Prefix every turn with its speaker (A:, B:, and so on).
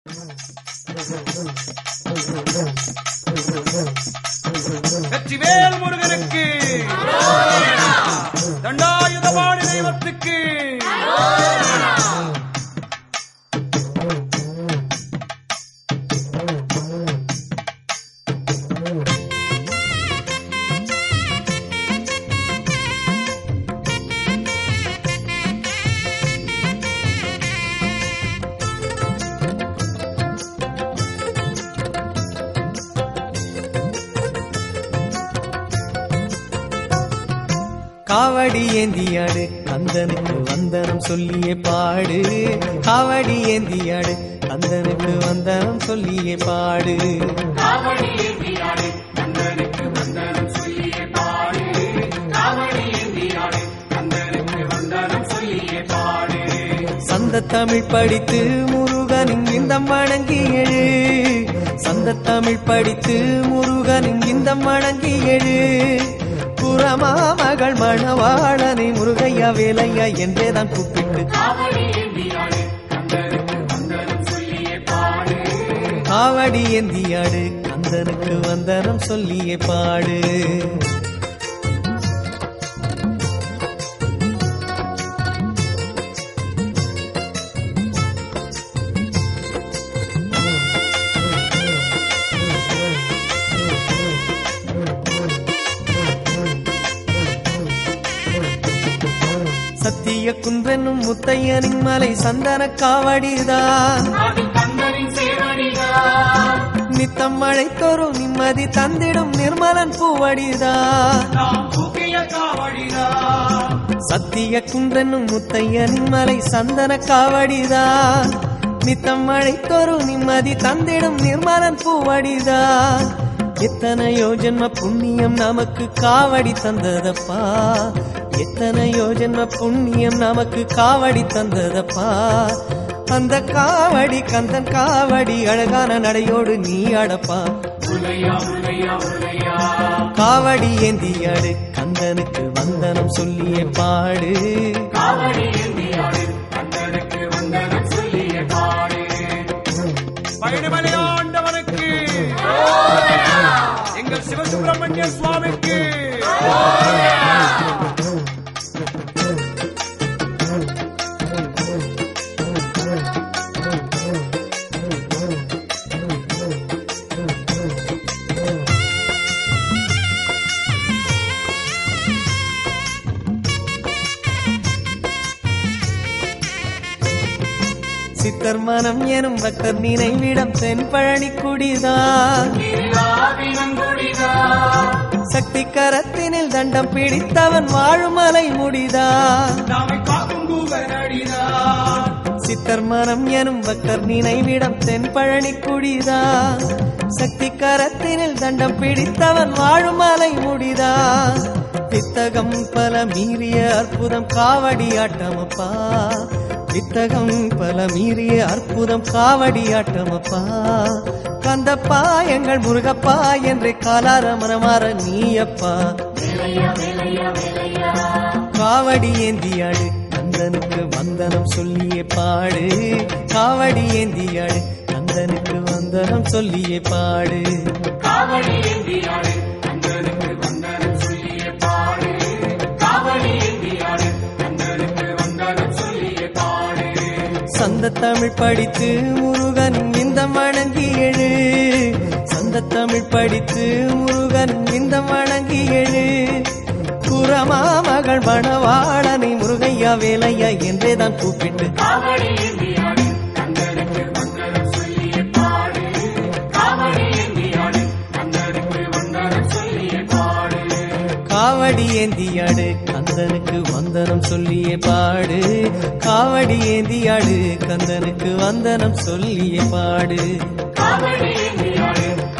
A: வெற்றிவேல் முருகனுக்கு தண்டாயுதபாணி தெய்வத்துக்கு
B: காவடி ஏந்தியாடு கந்தனுக்கு வந்தனம் சொல்லியே பாடு காவடி ஏந்தியாடு கந்தனுக்கு வந்தனம் சொல்லியே பாடு சந்த தமிழ் படித்து முருகனின் இந்த வணங்கி எழு சந்த தமிழ் படித்து முருகனின் இந்த வணங்கி எழு புறமா மகள் மணவாளனை முருகையா வேலையா என்றேதான் கூப்பிட்டு காவடி ஏந்தியாடு கந்தனுக்கு வந்தனம் சொல்லியே பாடு சத்திய குன்றென்னும் முத்தையனின் மலை சந்தன காவடிதான் நித்தம் மழை தோறும் நிம்மதி தந்திடும் நிர்மலன் பூவடிதான் சத்திய குன்றென்னும் முத்தையனின் மலை சந்தன காவடிதான் நித்தம் மழை தோறும் நிம்மதி தந்திடும் நிர்மலன் பூவடிதான் எத்தனையோ ஜென்ம புண்ணியம் நமக்கு காவடி தந்ததப்பா எத்தனையோ ஜென்ம புண்ணியம் நமக்கு காவடி தந்ததப்பா அந்த காவடி கந்தன் காவடி அழகான நடையோடு நீ அடப்பா காவடி ஏந்தியாடு கந்தனுக்கு வந்தனம் சொல்லியே பாடு
A: பழனிமலை ஆண்டவனுக்கு எங்கள் சிவசுப்பிரமணிய சுவாமிக்கு
B: சித்தர் மனம் எனும் பக்தர் நினைவிடம் தென்பழனி குடிதான் சக்தி கரத்தினில் தண்டம் பிடித்தவன் வாழுமலை முடிதான்
A: நாமை காக்கும் கூவனடிதான்
B: சித்தர் மனம் எனும் பக்தர் நினைவிடம் தென்பழனி குடிதான் சக்தி கரத்தினில் தண்டம் பிடித்தவன் வாழுமலை முடிதான் வித்தகம் பல மீறிய அற்புதம் காவடி ஆட்டமப்பா வித்தகம் பல மீறிய அற்புதம் காவடி ஆட்டமப்பா கந்தப்பா எங்கள் முருகப்பா என்று காலார மனமாற நீயப்பா காவடி ஏந்தியாடு கந்தனுக்கு வந்தனம் சொல்லியே பாடு காவடி ஏந்தியாடு கந்தனுக்கு வந்தனம் சொல்லியே பாடு சந்த தமிழ் படித்து முருகன் இந்த வணங்கி எழு சந்த தமிழ் படித்து முருகன் இந்த வணங்கி எழு குரமா மகள் மணவாளனை முருகையா வேலையா என்றேதான் கூப்பிட்டு காவடி ஏந்தியாடு கந்தனுக்கு வந்தனம் சொல்லியே பாடு காவடி ஏந்தியாடு கந்தனுக்கு வந்தனம் சொல்லியே பாடு